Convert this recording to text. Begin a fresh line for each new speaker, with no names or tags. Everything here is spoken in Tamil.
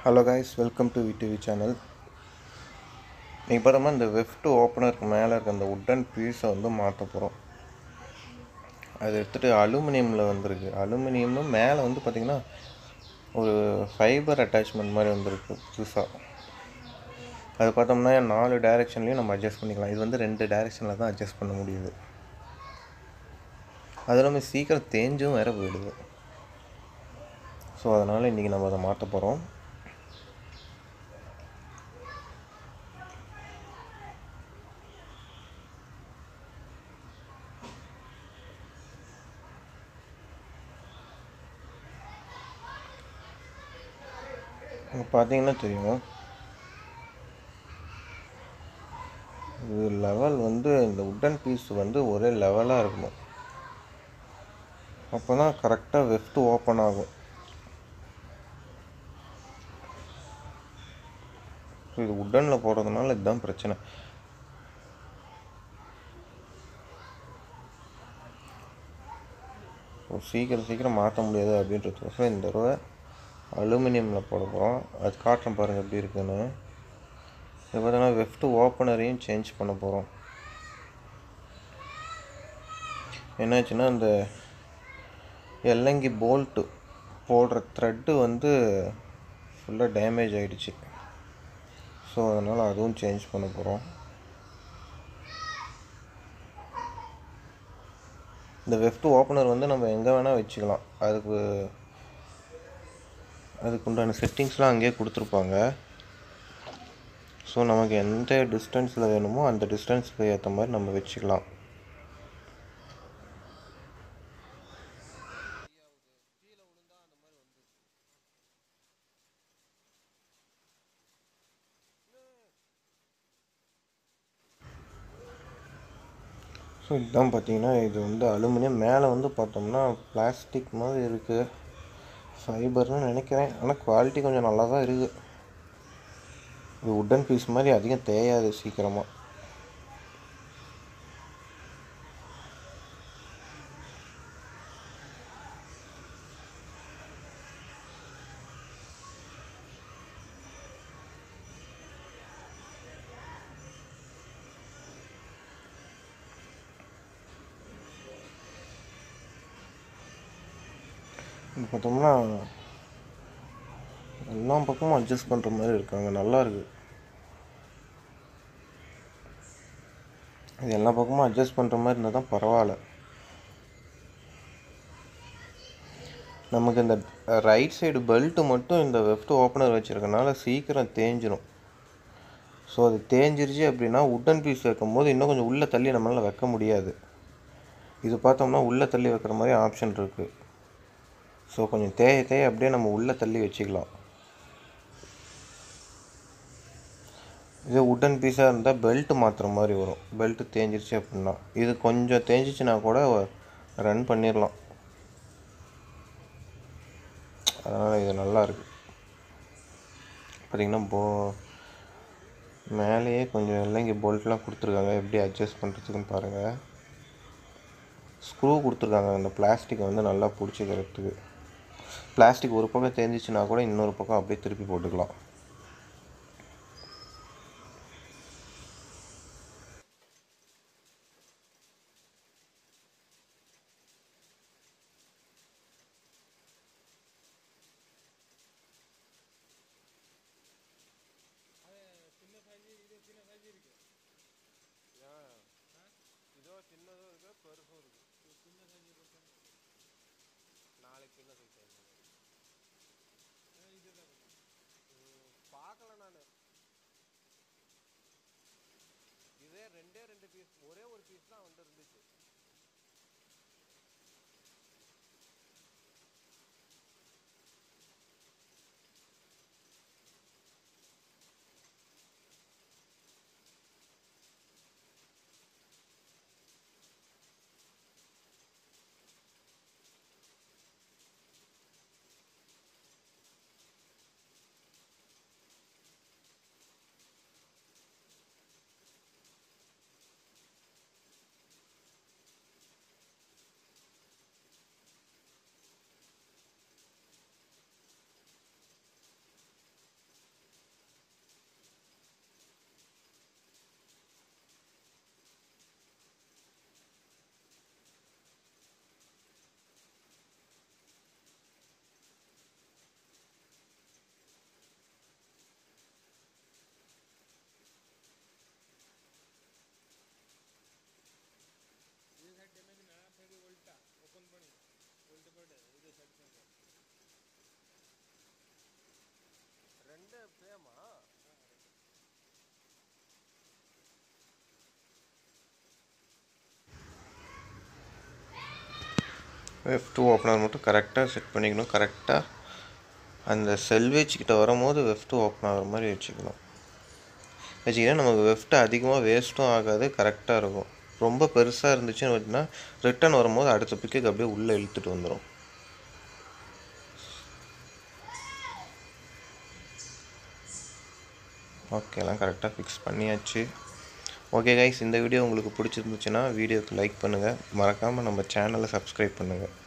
hello guys welcome to VTV channel நீங்கள் பார்த்தோம்னா இந்த வெஃப்ட் ஓப்பனருக்கு மேலே இருக்க அந்த உட்டன் பீஸை வந்து மாற்ற போகிறோம் அது எடுத்துகிட்டு அலுமினியமில் வந்திருக்கு அலுமினியம்னு மேலே வந்து பார்த்திங்கன்னா ஒரு ஃபைபர் அட்டாச்மெண்ட் மாதிரி வந்திருக்கு புதுசாக அது பார்த்தோம்னா நாலு டைரெக்ஷன்லேயும் நம்ம அட்ஜஸ்ட் பண்ணிக்கலாம் இது வந்து ரெண்டு டைரெக்ஷனில் தான் அட்ஜஸ்ட் பண்ண முடியுது அது இல்லாமல் சீக்கிரம் தேஞ்சும் வேற போயிடுது ஸோ அதனால் இன்றைக்கி நம்ம அதை மாற்ற போகிறோம் இங்கே பார்த்தீங்கன்னா தெரியும் இது லெவல் வந்து இந்த உட்டன் பீஸ் வந்து ஒரே லெவலாக இருக்கணும் அப்போ தான் கரெக்டாக வெஃப்ட் ஓப்பன் ஆகும் இது உட்டனில் போடுறதுனால இதுதான் பிரச்சனை ஸோ சீக்கிரம் சீக்கிரம் மாற்ற முடியாது அப்படின்றதுக்கோசரம் இந்த தடவை அலுமினியமில் போட போகிறோம் அது காட்டுறேன் பாருங்கள் எப்படி இருக்குன்னு இது பார்த்தீங்கன்னா வெஃப்ட் ஓப்பனரையும் சேஞ்ச் பண்ண போகிறோம் என்னாச்சுன்னா இந்த எல்லங்கி போல்ட்டு போடுற த்ரெட்டு வந்து ஃபுல்லாக டேமேஜ் ஆகிடுச்சு ஸோ அதனால் அதுவும் சேஞ்ச் பண்ண போகிறோம் இந்த வெஃப்ட் ஓப்பனர் வந்து நம்ம எங்கே வேணால் வச்சுக்கலாம் அதுக்கு அதுக்கு உண்டான செட்டிங்ஸ்லாம் அங்கேயே கொடுத்துருப்பாங்க ஸோ நமக்கு எந்த டிஸ்டன்ஸில் வேணுமோ அந்த டிஸ்டன்ஸுக்கு ஏற்ற மாதிரி நம்ம வச்சுக்கலாம் ஸோ இதுதான் பார்த்தீங்கன்னா இது வந்து அலுமினியம் மேலே வந்து பார்த்தோம்னா பிளாஸ்டிக் மாதிரி இருக்குது ஃபைபர்னு நினைக்கிறேன் ஆனால் குவாலிட்டி கொஞ்சம் நல்லா தான் இருக்குது இது உட்டன் பீஸ் மாதிரி அதிகம் தேயாது சீக்கிரமாக இது பார்த்தோம்னா எல்லா பக்கமும் அட்ஜஸ்ட் பண்ணுற மாதிரி இருக்காங்க நல்லா இருக்கு இது எல்லா பக்கமும் அட்ஜஸ்ட் பண்ணுற மாதிரி இருந்தால் தான் பரவாயில்ல நமக்கு இந்த ரைட் சைடு பெல்ட்டு மட்டும் இந்த வெஃப்ட் ஓப்பனர் வச்சுருக்கனால சீக்கிரம் தேஞ்சிடும் ஸோ அது தேஞ்சிருச்சு அப்படின்னா உட்டன் பீஸ் வைக்கும்போது இன்னும் கொஞ்சம் உள்ளே தள்ளி நம்மளால் வைக்க முடியாது இது பார்த்தோம்னா உள்ளே தள்ளி வைக்கிற மாதிரி ஆப்ஷன் இருக்குது ஸோ கொஞ்சம் தேய தேய அப்படியே நம்ம உள்ளே தள்ளி வச்சுக்கலாம் இதே உட்டன் பீஸாக இருந்தால் பெல்ட் மாற்றுற மாதிரி வரும் பெல்ட்டு தேஞ்சிருச்சு அப்படின்னா இது கொஞ்சம் தேஞ்சிச்சுன்னா கூட ரன் பண்ணிடலாம் அதனால் இது நல்லா இருக்கு பார்த்திங்கன்னா போ மேலேயே கொஞ்சம் இல்லைங்க போல்ட்லாம் கொடுத்துருக்காங்க எப்படி அட்ஜஸ்ட் பண்ணுறதுக்குன்னு பாருங்கள் ஸ்க்ரூ கொடுத்துருக்காங்க அந்த பிளாஸ்டிக்கை வந்து நல்லா பிடிச்சிக்கிறதுக்கு பிளாஸ்டிக் ஒரு பக்கம் தேஞ்சிச்சுன்னா கூட இன்னொரு பக்கம் அப்படியே திருப்பி போட்டுக்கலாம்
இதோ சின்னதும் இருக்கு பெருசும் இருக்கு நாளைக்கு சின்ன சைஸ் பார்க்கல நான் இதே ரெண்டே ரெண்டு பீஸ் ஒரே ஒரு பீஸ் தான் வந்து இருந்துச்சு
வெஃப் டூ ஓப்பனர் மட்டும் கரெக்டாக செட் பண்ணிக்கணும் கரெக்டாக அந்த செல்வேஜ் கிட்ட வரும்போது வெஃப் டூ ஓப்பன் ஆகிற மாதிரி வச்சுக்கணும் வச்சிங்கன்னா நமக்கு வெஃப்ட் அதிகமாக வேஸ்ட்டும் ஆகாது கரெக்டாக இருக்கும் ரொம்ப பெருசாக இருந்துச்சுன்னு பார்த்தீங்கன்னா ரிட்டன் வரும்போது அடுத்த பிக்குக்கு அப்படியே உள்ளே இழுத்துட்டு வந்துடும் ஓகே எல்லாம் கரெக்டாக ஃபிக்ஸ் பண்ணியாச்சு ஓகே கைஸ் இந்த வீடியோ உங்களுக்கு பிடிச்சிருந்துச்சுன்னா வீடியோக்கு லைக் பண்ணுங்கள் மறக்காமல் நம்ம சேனலை சப்ஸ்கிரைப் பண்ணுங்கள்